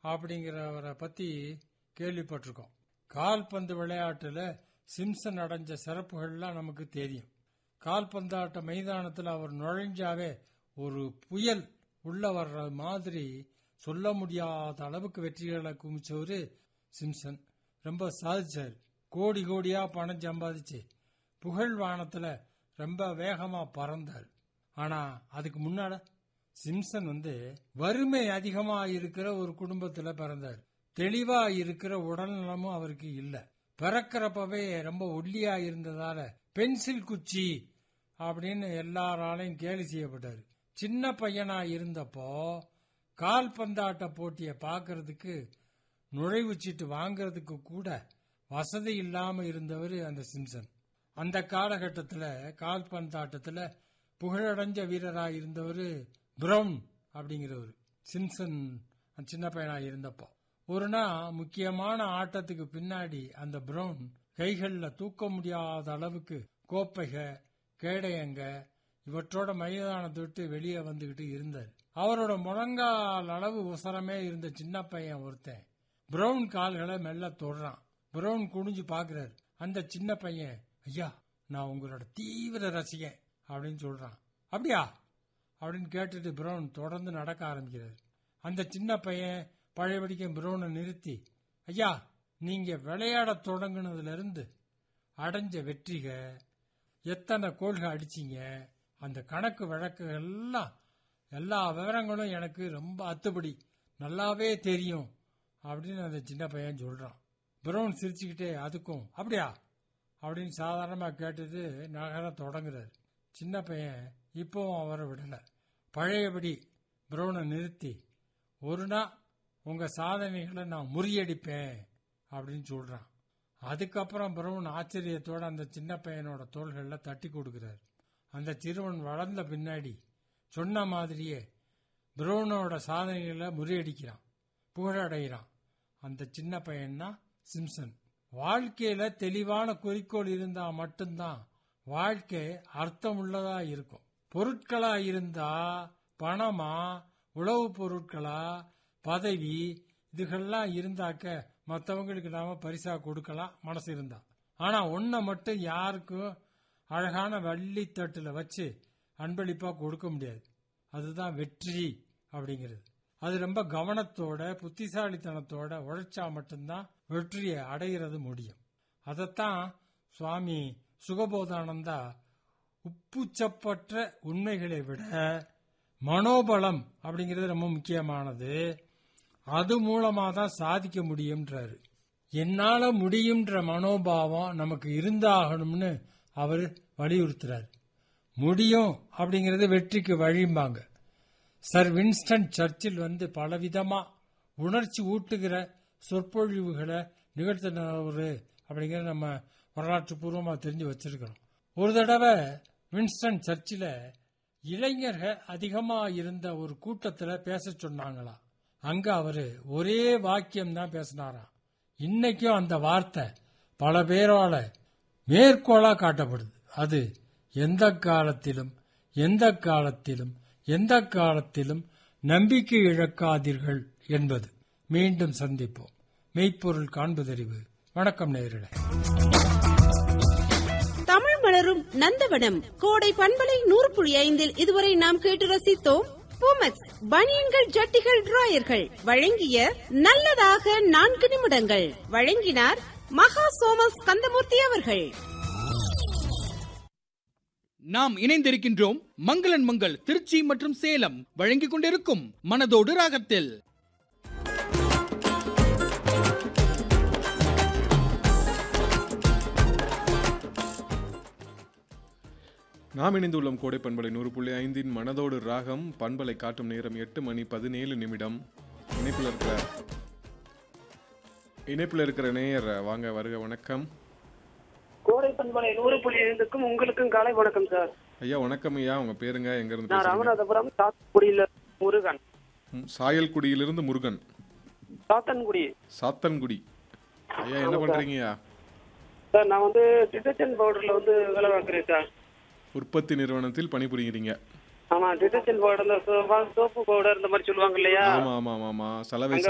அப்படிங்கிறவரை பத்தி கேள்விப்பட்டிருக்கோம் கால்பந்து விளையாட்டுல சிம்சன் அடைஞ்ச சிறப்புகள்லாம் நமக்கு தெரியும் கால்பந்தாட்ட மைதானத்தில் அவர் நுழைஞ்சாவே ஒரு புயல் உள்ள வர்ற மாதிரி சொல்ல முடியாத அளவுக்கு வெற்றிகளை குமிச்சவரு சிம்சன் ரொம்ப சாதிச்சார் கோடி கோடியா பணம் சம்பாதிச்சு புகழ் வானத்துல ரொம்ப வேகமா பறந்தார் ஆனா அதுக்கு முன்னால சிம்சன் வந்து வறுமை அதிகமா இருக்கிற ஒரு குடும்பத்துல பிறந்தார் தெளிவா இருக்கிற உடல்நலமும் அவருக்கு இல்ல பிறக்கிறப்பவே ரொம்ப ஒல்லியா இருந்ததால பென்சில் குச்சி அப்படின்னு எல்லாராலையும் கேலி செய்யப்பட்டாரு சின்ன பையனா இருந்தப்போ கால்பந்தாட்ட போட்டியை பார்க்கறதுக்கு நுழைவுச்சீட்டு வாங்கறதுக்கு கூட வசதி இல்லாம இருந்தவர் அந்த சிம்சன் அந்த காலகட்டத்தில் கால்பந்தாட்டத்தில் புகழடைஞ்ச வீரராக இருந்தவர் பிரவுன் அப்படிங்கிறவர் சிம்சன் சின்ன பையனா இருந்தப்போ ஒரு நாள் முக்கியமான ஆட்டத்துக்கு பின்னாடி அந்த பிரவுன் கைகளில் தூக்க முடியாத அளவுக்கு கோப்பைக கேடயங்க இவற்றோட மைதானத்தை விட்டு வெளியே வந்துகிட்டு இருந்தார் அவரோட முழங்கால் அளவு உசரமே இருந்த சின்ன பையன் ஒருத்தன் பிரவுன் கால்களை மெல்ல தொடுறான் பிரவுன் குனிஞ்சு பாக்குறாரு அந்த சின்ன பையன் ஐயா நான் உங்களோட தீவிர ரசிகன் அப்படின்னு சொல்றான் அப்படியா அப்படின்னு கேட்டுட்டு பிரவுன் தொடர்ந்து நடக்க ஆரம்பிக்கிறார் அந்த சின்ன பையன் பழையபடிக்கும் பிரவுனை நிறுத்தி ஐயா நீங்க விளையாட தொடங்குனதுல இருந்து அடைஞ்ச வெற்றிக எத்தனை கோல்கள் அடிச்சீங்க அந்த கணக்கு வழக்கு எல்லாம் எல்லா விவரங்களும் எனக்கு ரொம்ப அத்துப்படி நல்லாவே தெரியும் அப்படின்னு அந்த சின்ன பையன் சொல்றான் பிரவுன் சிரிச்சுக்கிட்டே அதுக்கும் அப்படியா அப்படின்னு சாதாரணமாக கேட்டுட்டு நகர தொடங்குறாரு சின்ன பையன் இப்போவும் அவரை விடல பழையபடி பிரவுனை நிறுத்தி ஒரு நாள் உங்க சாதனைகளை நான் முறியடிப்பேன் அப்படின்னு சொல்றான் அதுக்கப்புறம் பிரவுன் ஆச்சரியத்தோட அந்த சின்ன பையனோட தோள்களில் தட்டி கொடுக்கிறார் அந்த சிறுவன் வளர்ந்த பின்னாடி சொன்ன மாதிரியே பிரவுனோட சாதனைகளை முறியடிக்கிறான் புகழடைகிறான் அந்த சின்ன பையன்னா சிம்சன் வாழ்க்கையில தெளிவான குறிக்கோள் இருந்தா மட்டும்தான் வாழ்க்கை அர்த்தம் உள்ளதா இருக்கும் பொருட்களா இருந்தா பணமா உழவு பொருட்களா பதவி இதுகள்லாம் இருந்தாக்க மற்றவங்களுக்கு நாம பரிசா கொடுக்கலாம் மனசு இருந்தா ஆனா ஒன்ன மட்டும் யாருக்கும் அழகான வள்ளித்தட்டுல வச்சு அன்பளிப்பா கொடுக்க முடியாது அதுதான் வெற்றி அப்படிங்கிறது அது ரொம்ப கவனத்தோட புத்திசாலித்தனத்தோட உழைச்சா மட்டும்தான் வெற்றியை அடைகிறது முடியும் அதைத்தான் சுவாமி சுகபோதானந்தா உப்புச்சப்பற்ற உண்மைகளை விட மனோபலம் அப்படிங்கிறது ரொம்ப முக்கியமானது அது மூலமா தான் சாதிக்க முடியும்ன்றாரு என்னால முடியும்ன்ற மனோபாவம் நமக்கு இருந்தாகணும்னு அவர் வலியுறுத்துறாரு முடியும் அப்படிங்கறது வெற்றிக்கு வழிம்பாங்க சர் வின்ஸ்டன் சர்ச்சில் வந்து பலவிதமா உணர்ச்சி ஊட்டுகிற சொற்பொழிவுகளை நிகழ்த்தினவர் அப்படிங்கறத நம்ம வரலாற்று பூர்வமா தெரிஞ்சு வச்சிருக்கிறோம் ஒரு தடவை வின்ஸ்டன் சர்ச்சில் இளைஞர்கள் அதிகமா இருந்த ஒரு கூட்டத்துல பேச சொன்னாங்களா அங்க அவரு ஒரே வாக்கியம் தான் பேசினாராம் இன்னைக்கும் அந்த வார்த்தை பல பேரால மேற்கோளா காட்டப்படுது அது எந்த காலத்திலும் எந்த காலத்திலும் எந்த காலத்திலும் நம்பிக்கை இழக்காதீர்கள் என்பது மீண்டும் சந்திப்போம் மெய்ப்பொருள் காண்பதறிவு வணக்கம் நேரிட தமிழ் மலரும் நந்தவனம் கோடை பண்பலை நூறு புள்ளி ஐந்தில் இதுவரை நாம் கேட்டு ரசித்தோம் பூமக்ஸ் பனியன்கள் ஜட்டிகள் டிராயர்கள் வழங்கிய நல்லதாக நான்கு நிமிடங்கள் வழங்கினார் மகா சோமஸ் கந்தமூர்த்தி அவர்கள் நாம் இணைந்திருக்கின்றோம் மங்களன் மங்கள் திருச்சி மற்றும் சேலம் வழங்கிக் கொண்டிருக்கும் மனதோடு ராகத்தில் நாம் இணைந்துள்ளோம் கோடை பண்பலை நூறு புள்ளி ஐந்தின் மனதோடு ராகம் பண்பலை காட்டும் நேரம் எட்டு மணி பதினேழு நிமிடம் இணைப்பில் இருக்கிற இணைப்பில் இருக்கிற நேயர் வாங்க வருக வணக்கம் கோடை பண்பலை நூறு புள்ளி ஐந்துக்கும் உங்களுக்கும் காலை வணக்கம் சார் ஐயா வணக்கம் ஐயா உங்க பேருங்க எங்க இருந்து நான் பேசுறீங்க ராமநாதபுரம் சாத்தன்குடியில முருகன் ம், சாயல்குடியிலிருந்து முருகன் சாத்தன்குடி சாத்தன்குடி ஐயா என்ன பண்றீங்கய்யா சார் நான் வந்து டிடர்ஜென்ட் பவுடர்ல வந்து வேலை பார்க்குறேன் சார் உற்பத்தி நிறுவனத்தில் பணிபுரிகிறீங்க ஆமா டிடர்ஜென்ட் பவுடர் இந்த சோப்பு பவுடர் இந்த மாதிரி சொல்லுவாங்க இல்லையா ஆமா ஆமா ஆமா ஆமா சலவை அங்க